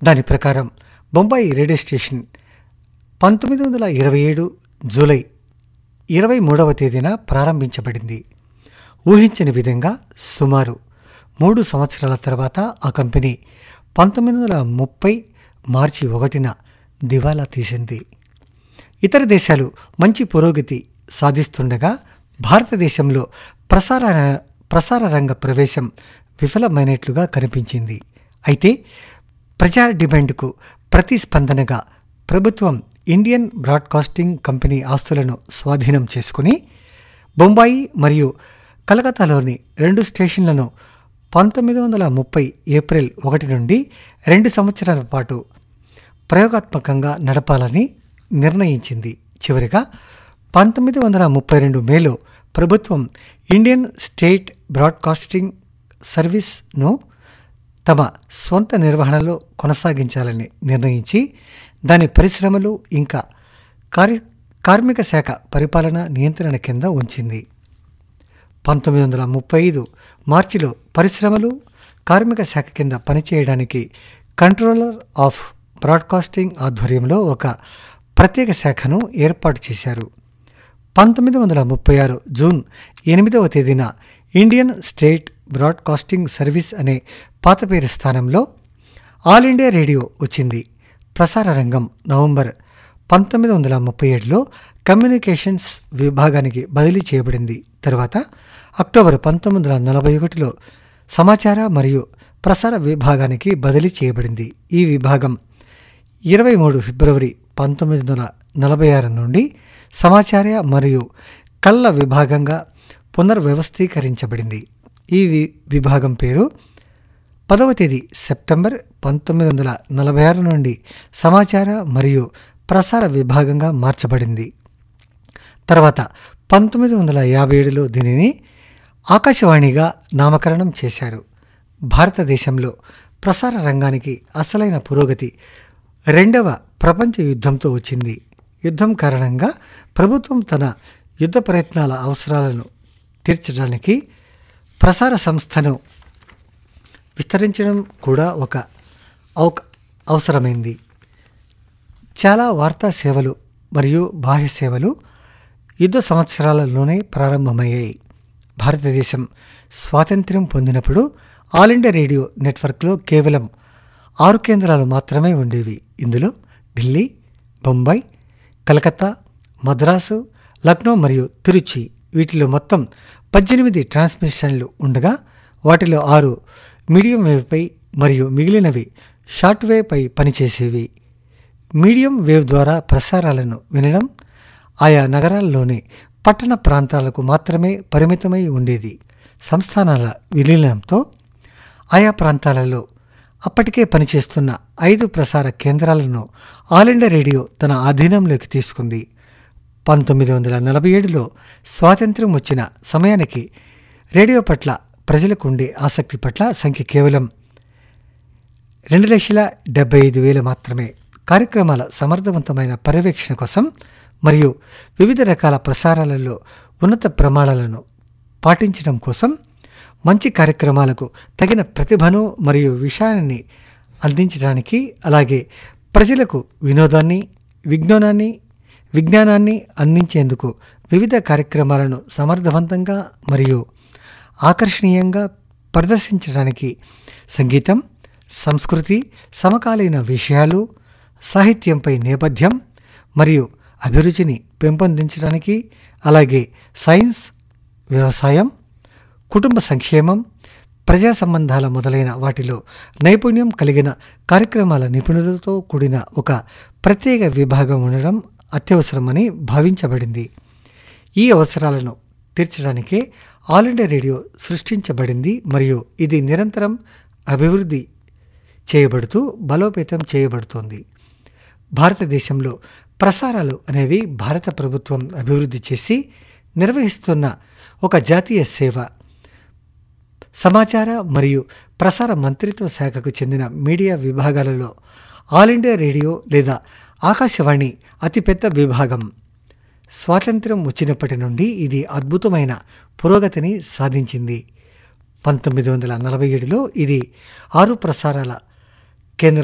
దాని ప్రకారం Bombay radio station పంతొమ్మిది వందల ఇరవై ఏడు జూలై ఇరవై మూడవ తేదీన ప్రారంభించబడింది ఊహించని విధంగా సుమారు మూడు సంవత్సరాల తర్వాత ఆ కంపెనీ పంతొమ్మిది వందల ముప్పై మార్చి ఒకటిన దివాలా తీసింది ఇతర దేశాలు మంచి పురోగతి సాధిస్తుండగా భారతదేశంలో ప్రసార ప్రసార రంగ ప్రవేశం విఫలమైనట్లుగా కనిపించింది అయితే ప్రజా డిమాండ్కు ప్రతిస్పందనగా ప్రభుత్వం ఇండియన్ బ్రాడ్కాస్టింగ్ కంపెనీ ఆస్తులను స్వాధీనం చేసుకుని బొంబాయి మరియు కలకత్తాలోని రెండు స్టేషన్లను పంతొమ్మిది వందల ముప్పై ఏప్రిల్ ఒకటి నుండి రెండు సంవత్సరాల పాటు ప్రయోగాత్మకంగా నడపాలని నిర్ణయించింది చివరిగా పంతొమ్మిది వందల ముప్పై రెండు మేలో ప్రభుత్వం ఇండియన్ స్టేట్ బ్రాడ్కాస్టింగ్ సర్వీస్ను తమ స్వంత నిర్వహణలో కొనసాగించాలని నిర్ణయించి దాని పరిశ్రమలు ఇంకా కార్య కార్మిక శాఖ పరిపాలన నియంత్రణ కింద ఉంచింది పంతొమ్మిది వందల ముప్పై ఐదు మార్చిలో పరిశ్రమలు కార్మిక శాఖ కింద పనిచేయడానికి కంట్రోలర్ ఆఫ్ బ్రాడ్కాస్టింగ్ ఆధ్వర్యంలో ఒక ప్రత్యేక శాఖను ఏర్పాటు చేశారు పంతొమ్మిది వందల ముప్పై ఆరు జూన్ ఎనిమిదవ తేదీన ఇండియన్ స్టేట్ బ్రాడ్కాస్టింగ్ సర్వీస్ అనే పాత పేరు స్థానంలో ఆల్ ఇండియా రేడియో వచ్చింది ప్రసార రంగం నవంబర్ పంతొమ్మిది వందల ముప్పై ఏడులో కమ్యూనికేషన్స్ విభాగానికి బదిలీ చేయబడింది తర్వాత అక్టోబర్ పంతొమ్మిది వందల నలభై ఒకటిలో సమాచార మరియు ప్రసార విభాగానికి బదిలీ చేయబడింది ఈ విభాగం ఇరవై మూడు ఫిబ్రవరి పంతొమ్మిది వందల నలభై ఆరు నుండి సమాచార మరియు కళ్ళ విభాగంగా పునర్వ్యవస్థీకరించబడింది ఈ వి విభాగం పేరు పదవ తేదీ సెప్టెంబర్ పంతొమ్మిది వందల నలభై ఆరు నుండి సమాచార మరియు ప్రసార విభాగంగా మార్చబడింది తర్వాత పంతొమ్మిది వందల యాభై ఏడులో దీనిని ఆకాశవాణిగా నామకరణం చేశారు భారతదేశంలో ప్రసార రంగానికి అసలైన పురోగతి రెండవ ప్రపంచ యుద్ధంతో వచ్చింది యుద్ధం కారణంగా ప్రభుత్వం తన యుద్ధ ప్రయత్నాల అవసరాలను తీర్చడానికి ప్రసార సంస్థను విస్తరించడం కూడా ఒక అవక అవసరమైంది చాలా వార్తా సేవలు మరియు బాహ్య సేవలు యుద్ధ సంవత్సరాలలోనే ప్రారంభమయ్యాయి భారతదేశం స్వాతంత్ర్యం పొందినప్పుడు ఆల్ ఇండియా రేడియో నెట్వర్క్లో కేవలం ఆరు కేంద్రాలు మాత్రమే ఉండేవి ఇందులో ఢిల్లీ బొంబాయి కలకత్తా మద్రాసు లక్నో మరియు తిరుచి వీటిలో మొత్తం పద్దెనిమిది ట్రాన్స్మిషన్లు ఉండగా వాటిలో ఆరు మీడియం వేవ్పై మరియు మిగిలినవి షార్ట్ వేవ్పై పనిచేసేవి మీడియం వేవ్ ద్వారా ప్రసారాలను వినడం ఆయా నగరాల్లోని పట్టణ ప్రాంతాలకు మాత్రమే పరిమితమై ఉండేది సంస్థానాల విలీనంతో ఆయా ప్రాంతాలలో అప్పటికే పనిచేస్తున్న ఐదు ప్రసార కేంద్రాలను ఆల్ ఇండియా రేడియో తన ఆధీనంలోకి తీసుకుంది పంతొమ్మిది వందల నలభై ఏడులో స్వాతంత్ర్యం వచ్చిన సమయానికి రేడియో పట్ల ప్రజలకు ఉండే ఆసక్తి పట్ల సంఖ్య కేవలం రెండు లక్షల డెబ్బై ఐదు వేలు మాత్రమే కార్యక్రమాల సమర్థవంతమైన పర్యవేక్షణ కోసం మరియు వివిధ రకాల ప్రసారాలలో ఉన్నత ప్రమాణాలను పాటించడం కోసం మంచి కార్యక్రమాలకు తగిన ప్రతిభను మరియు విషయాన్ని అందించడానికి అలాగే ప్రజలకు వినోదాన్ని విజ్ఞానాన్ని విజ్ఞానాన్ని అందించేందుకు వివిధ కార్యక్రమాలను సమర్థవంతంగా మరియు ఆకర్షణీయంగా ప్రదర్శించడానికి సంగీతం సంస్కృతి సమకాలీన విషయాలు సాహిత్యంపై నేపథ్యం మరియు అభిరుచిని పెంపొందించడానికి అలాగే సైన్స్ వ్యవసాయం కుటుంబ సంక్షేమం ప్రజా సంబంధాల మొదలైన వాటిలో నైపుణ్యం కలిగిన కార్యక్రమాల నిపుణులతో కూడిన ఒక ప్రత్యేక విభాగం ఉండడం అత్యవసరమని భావించబడింది ఈ అవసరాలను తీర్చడానికే ఆల్ ఇండియా రేడియో సృష్టించబడింది మరియు ఇది నిరంతరం అభివృద్ధి చేయబడుతూ బలోపేతం చేయబడుతోంది భారతదేశంలో ప్రసారాలు అనేవి భారత ప్రభుత్వం అభివృద్ధి చేసి నిర్వహిస్తున్న ఒక జాతీయ సేవ సమాచార మరియు ప్రసార మంత్రిత్వ శాఖకు చెందిన మీడియా విభాగాలలో ఆల్ ఇండియా రేడియో లేదా ఆకాశవాణి అతిపెద్ద విభాగం స్వాతంత్ర్యం వచ్చినప్పటి నుండి ఇది అద్భుతమైన పురోగతిని సాధించింది పంతొమ్మిది వందల నలభై ఏడులో ఇది ఆరు ప్రసారాల కేంద్ర